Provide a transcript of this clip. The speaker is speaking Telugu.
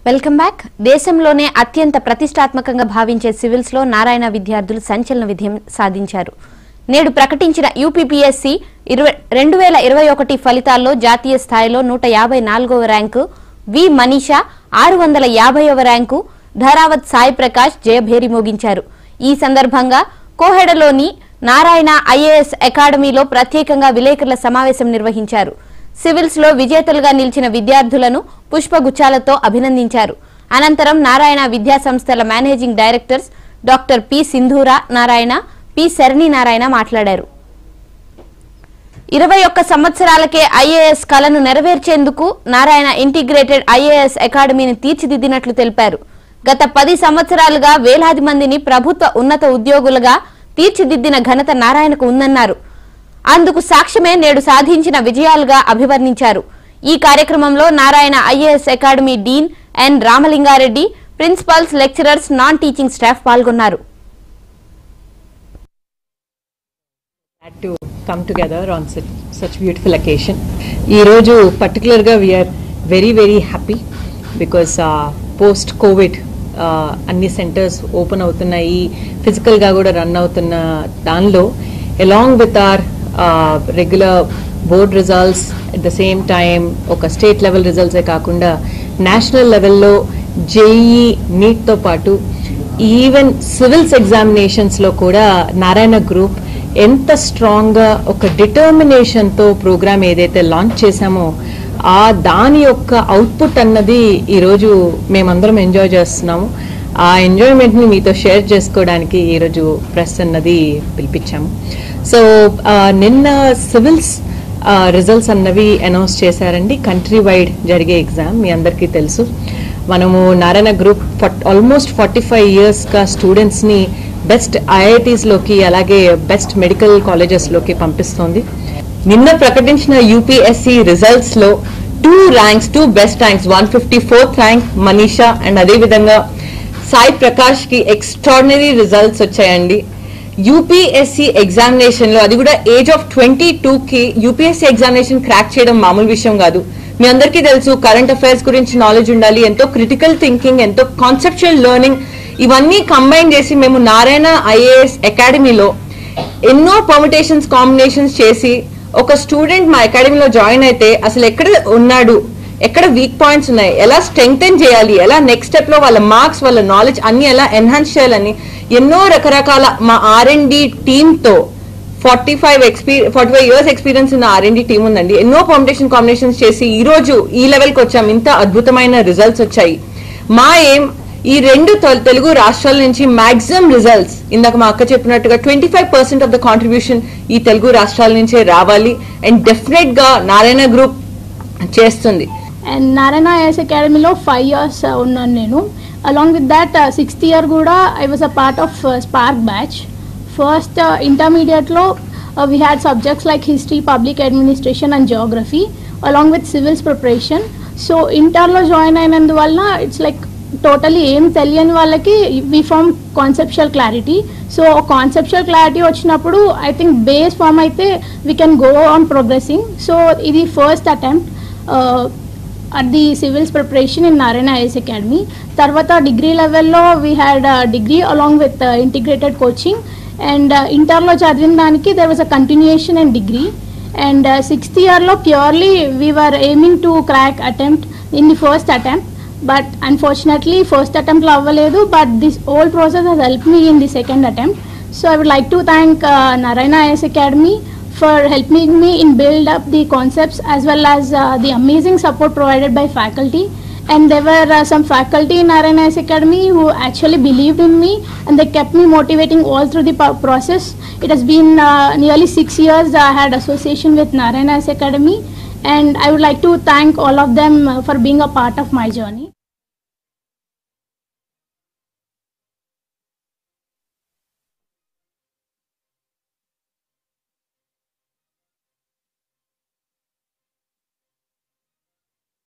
వెల్కమ్ బ్యాక్ దేశంలోనే అత్యంత ప్రతిష్టాత్మకంగా భావించే సివిల్స్ లో నారాయణ విద్యార్థులు సంచలన విజయం సాధించారు నేడు ప్రకటించిన యూపీపీఎస్సీ ఇరవై రెండు వేల ఇరవై ఒకటి ఫలితాల్లో జాతీయ స్థాయిలో నూట యాభై నాలుగవ ర్యాంకు వి మనీషా ఆరు వందల యాభైవ ర్యాంకు ధరావత్ సాయి ప్రకాష్ జయభేరి మోగించారు ఈ సందర్భంగా కోహెడలోని నారాయణ ఐఏఎస్ అకాడమీలో ప్రత్యేకంగా విలేకరుల సమావేశం నిర్వహించారు సివిల్స్ లో విజేతలుగా నిలిచిన విద్యార్థులను పుష్పగుచ్చాలతో అభినందించారు అనంతరం నారాయణ విద్యా సంస్థల managing directors doctor P Sindhura Narayana P Sharani Narayana మాట్లాడారు ఇరవై ఒక్క సంవత్సరాలకే ఐఏఎస్ కలను నెరవేర్చేందుకు నారాయణ ఇంటిగ్రేటెడ్ ఐఏఎస్ అకాడమీని తీర్చిదిద్దినట్లు తెలిపారు గత పది సంవత్సరాలుగా వేలాది మందిని ప్రభుత్వ ఉన్నత ఉద్యోగులుగా తీర్చిదిద్దిన ఘనత నారాయణకు ఉందన్నారు అందుకు సాక్ష్యమే నేడు సాధించిన విజయాలుగా అభివర్ణించారు ఈ కార్యక్రమంలో Narayana IAS academy dean N Ramalinga Reddy principals lecturers non teaching staff పాల్గొన్నారు glad to come together on such, such beautiful occasion. ఈ రోజు పర్టికులర్గా we're very very happy because post covid అన్ని సెంటర్స్ ఓపెన్ అవుతున్నాయి ఫిజికల్గా కూడా రన్ అవుతున్న దానిలో along with our regular board results at the same time ఒక స్టేట్ లెవెల్ రిజల్ట్సే కాకుండా నేషనల్ లెవెల్లో జేఈ నీట్తో పాటు ఈవెన్ సివిల్స్ ఎగ్జామినేషన్స్లో కూడా నారాయణ గ్రూప్ ఎంత స్ట్రాంగ్గా ఒక డిటర్మినేషన్తో ప్రోగ్రామ్ ఏదైతే లాంచ్ చేశామో ఆ దాని యొక్క అవుట్పుట్ అన్నది ఈరోజు మేమందరం ఎంజాయ్ చేస్తున్నాము ఆ ఎంజాయ్మెంట్ని మీతో షేర్ చేసుకోవడానికి ఈరోజు ప్రెస్ అన్నది పిలిపించాము సో నిన్న సివిల్స్ రిజల్ట్స్ అన్నవి అనౌన్స్ చేశారండి కంట్రీ వైడ్ జరిగే ఎగ్జామ్ మీ అందరికీ తెలుసు మనము Narayana group almost forty five ఇయర్స్గా స్టూడెంట్స్ని బెస్ట్ ఐఐటీస్లోకి అలాగే బెస్ట్ మెడికల్ కాలేజెస్లోకి పంపిస్తోంది నిన్న ప్రకటించిన యూపీఎస్సి రిజల్ట్స్లో two ranks two best ranks one fifty fourth rank Manisha and అదేవిధంగా సాయి ప్రకాష్కి ఎక్స్ట్రాడినరీ రిజల్ట్స్ వచ్చాయండి యూపీఎస్సి ఎగ్జామినేషన్లో అది కూడా ఏజ్ ఆఫ్ ట్వంటీ టూకి యూపీఎస్సి ఎగ్జామినేషన్ క్రాక్ చేయడం మామూలు విషయం కాదు మీ అందరికీ తెలుసు కరెంట్ అఫైర్స్ గురించి నాలెడ్జ్ ఉండాలి ఎంతో క్రిటికల్ థింకింగ్ ఎంతో కాన్సెప్చువల్ లెర్నింగ్ ఇవన్నీ కంబైన్ చేసి మేము నారాయణ ఐఏఎస్ అకాడమీలో ఎన్నో పర్మిటేషన్స్ కాంబినేషన్స్ చేసి ఒక స్టూడెంట్ మా అకాడమీలో జాయిన్ అయితే అసలు ఎక్కడ ఉన్నాడు ఎక్కడ వీక్ పాయింట్స్ ఉన్నాయి ఎలా స్ట్రెంగ్తెన్ చేయాలి ఎలా నెక్స్ట్ స్టెప్ లో వాళ్ళ మార్క్స్ వాళ్ళ నాలెడ్జ్ అన్ని ఎలా ఎన్హాన్స్ చేయాలని ఎన్నో రకరకాల మా ఆర్ అండ్ డి టీమ్తో forty five experience forty five years experience ఉన్న ఆర్ అండ్ డి టీమ్ ఉందండి ఎన్నో కాంపిటీషన్ కాంబినేషన్స్ చేసి ఈ రోజు ఈ లెవెల్కి వచ్చాం ఇంత అద్భుతమైన రిజల్ట్స్ వచ్చాయి మా ఏం ఈ రెండు తె- తెలుగు రాష్ట్రాల నుంచి మాక్సిమం రిజల్ట్స్ ఇందాక మా అక్క చెప్పినట్టుగా twenty five percent of the contribution ఈ తెలుగు రాష్ట్రాల నుంచే రావాలి అండ్ డెఫినెట్ గా నారాయణ గ్రూప్ చేస్తుంది అండ్ నారాయణ ఐఎస్ అకాడమీలో ఫైవ్ ఇయర్స్ ఉన్నాను నేను along with that sixth year కూడా I was a part of spark batch first ఇంటర్మీడియట్లో we had subjects like history public administration and geography along with civils preparation so ఇంటర్లో జాయిన్ అయినందువల్ల ఇట్స్ లైక్ టోటలీ ఏం తెలియని వాళ్ళకి we form conceptual clarity so conceptual clarity వచ్చినప్పుడు ఐ థింక్ బేస్ ఫామ్ అయితే we can go on progressing so ఇది first attempt at the civils preparation in Narayana IAS academy తర్వాత డిగ్రీ లెవెల్లో we had degree along with integrated coaching and ఇంటర్లో చదివిన దానికి there was a continuation and degree and sixth ఇయర్లో purely we're aiming to crack attempt in the first attempt but unfortunately first అటెంప్ట్లో అవ్వలేదు but this whole process Hess help me in the second attempt so I would like to thank Narayana IAS academy for helping me in build up the concepts as well as uh, the amazing support provided by faculty and there were uh, some faculty in RNS Academy who actually believed in me and they kept me motivating all through the po- process. It has been uh, nearly six years I had association with Narayanas Academy and I would like to thank all of them uh, for being a part of my journey.